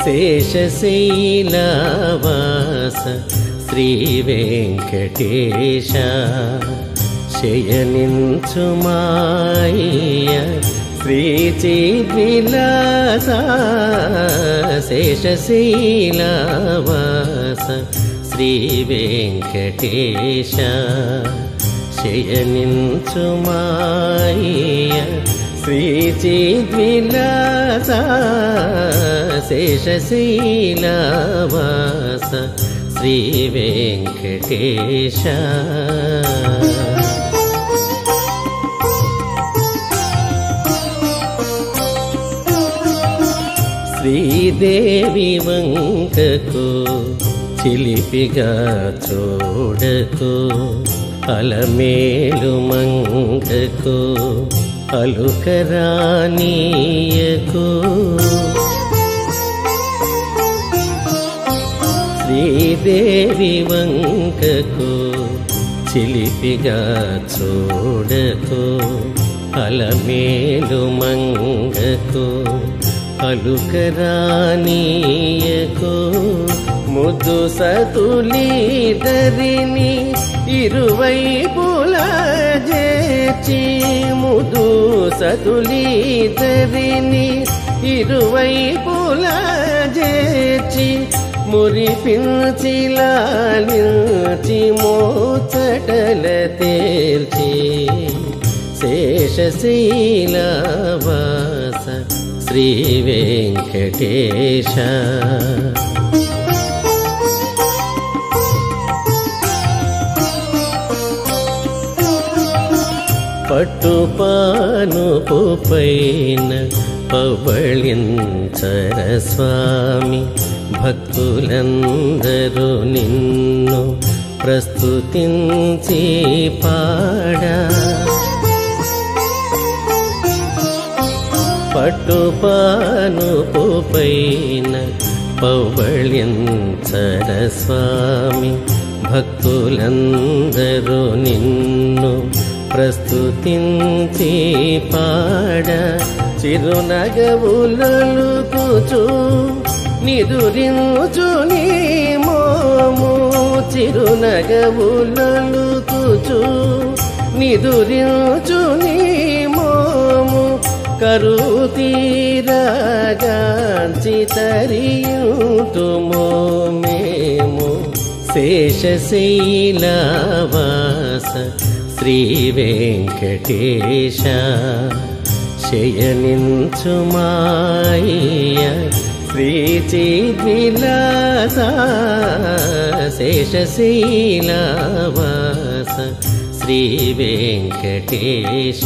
శేషశైలవాస శ్రీ వెంకటేశ శయనించుమాయ శ్రీ చిద్విలాస శేషశైలవాస శ్రీ వెంకటేశ శయనించుమాయ శ్రీ చిద్విలాస శేషశైలవాస శ్రీ వెంకటేశ శ్రీదేవి వంకకు చిలిపిగా చూడకు అలమేలు మంగకు అలుకరానీయకు శ్రీదేవి వంకకు చిలిపిగా చూడకు అలమేలు మంగకు అలుకరానీయకు ముద్దు సతులీదరిని ఇరువైపుల చేర్చి ముదు సతులీదరిని ఇరువైపుల చేర్చి మురిపించి లాలించి మోచటల తేల్చి శేషశీలవాస శ్రీ వెంకటేశ పట్టుపానుపు పైన పవళించర స్వామి భక్తులందరూ నిన్ను ప్రస్తుతించి పాడా పట్టుపానుపు పైన పౌబళ్యంచర స్వామి భక్తులందరూ నిన్ను ప్రస్తుతించి పాడ చిరునగవులలుకుచు నిదురించు నీ మోము చిరునగవులలుకుచు నిదురించు నీ మోము కరుతీరగాంచి తరియుతుమో మేము శేషశైలవాస శ్రీ వెంకటేశ శయనించుమాయ శ్రీ చిద్విలాస శేషశైలవాస శ్రీ వెంకటేశ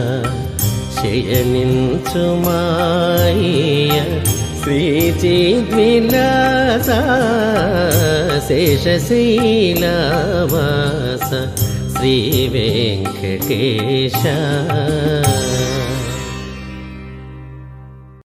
శయనించుమాయ శ్రీ చిద్విలాస శేషశైలవాస శ్రీ వెంకటేశ